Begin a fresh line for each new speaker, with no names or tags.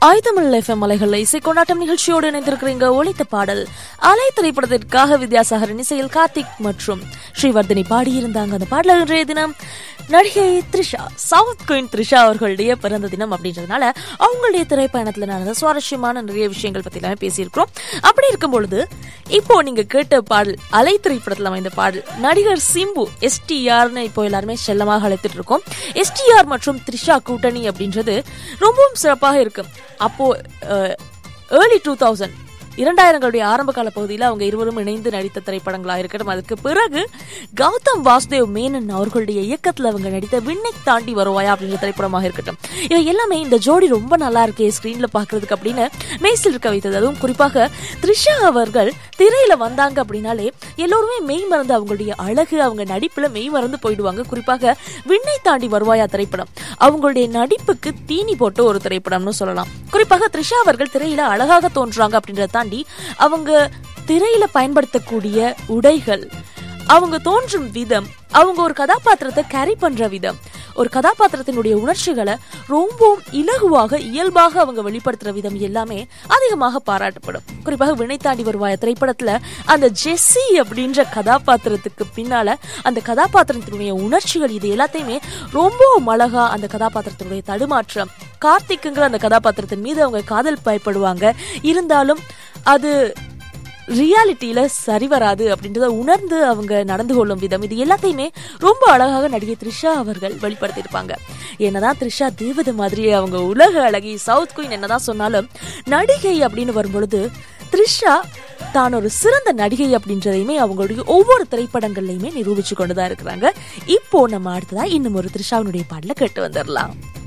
ஆயுதமில் FM மலைகள் இசை கொண்டாட்டம் நிகழ்ச்சியோடு இணைந்திருக்கிறீங்க ஒழித்த பாடல் அலை திரைப்படத்திற்காக வித்யாசாகரன் இசையில் கார்த்திக் மற்றும் ஸ்ரீவர்தினி பாடியிருந்தாங்க அந்த பாடல இன்றைய தினம் நடிகை த்ரிஷா சவுத் குயின் த்ரிஷா அவர்களுடைய பிறந்த தினம் அப்படின்றதுனால அவங்களுடைய திரைப்பயணத்துல நடந்த சுவாரஸ்யமான நிறைய விஷயங்கள் பத்தி எல்லாமே பேசியிருக்கிறோம் அப்படி இருக்கும் பொழுது இப்போ நீங்க கேட்ட பாடல் அலை திரைப்படத்துல அமைந்த பாடல் நடிகர் சிம்பு எஸ்டிஆர்னு இப்போ எல்லாருமே செல்லமாக அழைத்துட்டு இருக்கோம் எஸ்டிஆர் மற்றும் த்ரிஷா கூட்டணி அப்படின்றது ரொம்பவும் சிறப்பாக இருக்கு அப்போ ஏர்லி டூ தௌசண்ட் இரண்டாயிரங்களுடைய ஆரம்ப கால பகுதியில் அவங்க இருவரும் இணைந்து நடித்த திரைப்படங்களா இருக்கட்டும் அதுக்கு பிறகு கௌதம் வாசுதேவ் மேனன் அவர்களுடைய இயக்கத்துல அவங்க நடித்த விண்ணை தாண்டி வருவாயா அப்படின்ற திரைப்படமாக இருக்கட்டும் இவை எல்லாமே இந்த ஜோடி ரொம்ப நல்லா இருக்கே ஸ்கிரீன்ல பாக்குறதுக்கு அப்படின்னு மெய்சில் இருக்க வைத்தது அதுவும் குறிப்பாக த்ரிஷா அவர்கள் திரையில வந்தாங்க அப்படின்னாலே எல்லோருமே மெய் மறந்து அவங்களுடைய அழகு அவங்க நடிப்புல மெய் மறந்து போயிடுவாங்க குறிப்பாக விண்ணை தாண்டி வருவாயா திரைப்படம் அவங்களுடைய நடிப்புக்கு தீனி போட்ட ஒரு திரைப்படம்னு சொல்லலாம் குறிப்பாக த்ரிஷா அவர்கள் திரையில அழகாக தோன்றாங்க அப்படின்றத தாண்டி அவங்க திரையில பயன்படுத்தக்கூடிய உடைகள் அவங்க தோன்றும் விதம் அவங்க ஒரு கதாபாத்திரத்தை கேரி பண்ற விதம் ஒரு கதாபாத்திரத்தினுடைய உணர்ச்சிகளை ரொம்பவும் இலகுவாக இயல்பாக அவங்க வெளிப்படுத்துற விதம் எல்லாமே அதிகமாக பாராட்டப்படும் குறிப்பாக வினை தாண்டி வருவாய திரைப்படத்துல அந்த ஜெஸ்ஸி அப்படின்ற கதாபாத்திரத்துக்கு பின்னால அந்த கதாபாத்திரத்தினுடைய உணர்ச்சிகள் இது எல்லாத்தையுமே ரொம்பவும் அழகா அந்த கதாபாத்திரத்தினுடைய தடுமாற்றம் கார்த்திக்குங்கிற அந்த கதாபாத்திரத்தின் மீது அவங்க காதல் பயப்படுவாங்க இருந்தாலும் அது ரியாலிட்டியில சரி வராது அப்படின்றத உணர்ந்து அவங்க நடந்து கொள்ளும் விதம் இது எல்லாத்தையுமே ரொம்ப அழகாக நடிகை த்ரிஷா அவர்கள் வெளிப்படுத்தியிருப்பாங்க என்னதான் த்ரிஷா தேவதை மாதிரியே அவங்க உலக அழகி சவுத் குயின் என்னதான் சொன்னாலும் நடிகை அப்படின்னு வரும்பொழுது த்ரிஷா தான் ஒரு சிறந்த நடிகை அப்படின்றதையுமே அவங்களுடைய ஒவ்வொரு திரைப்படங்கள்லையுமே நிரூபிச்சு கொண்டுதான் இருக்கிறாங்க இப்போ நம்ம அடுத்ததா இன்னும் ஒரு த்ரிஷாவினுடைய பாடல கேட்டு வந்துடலாம்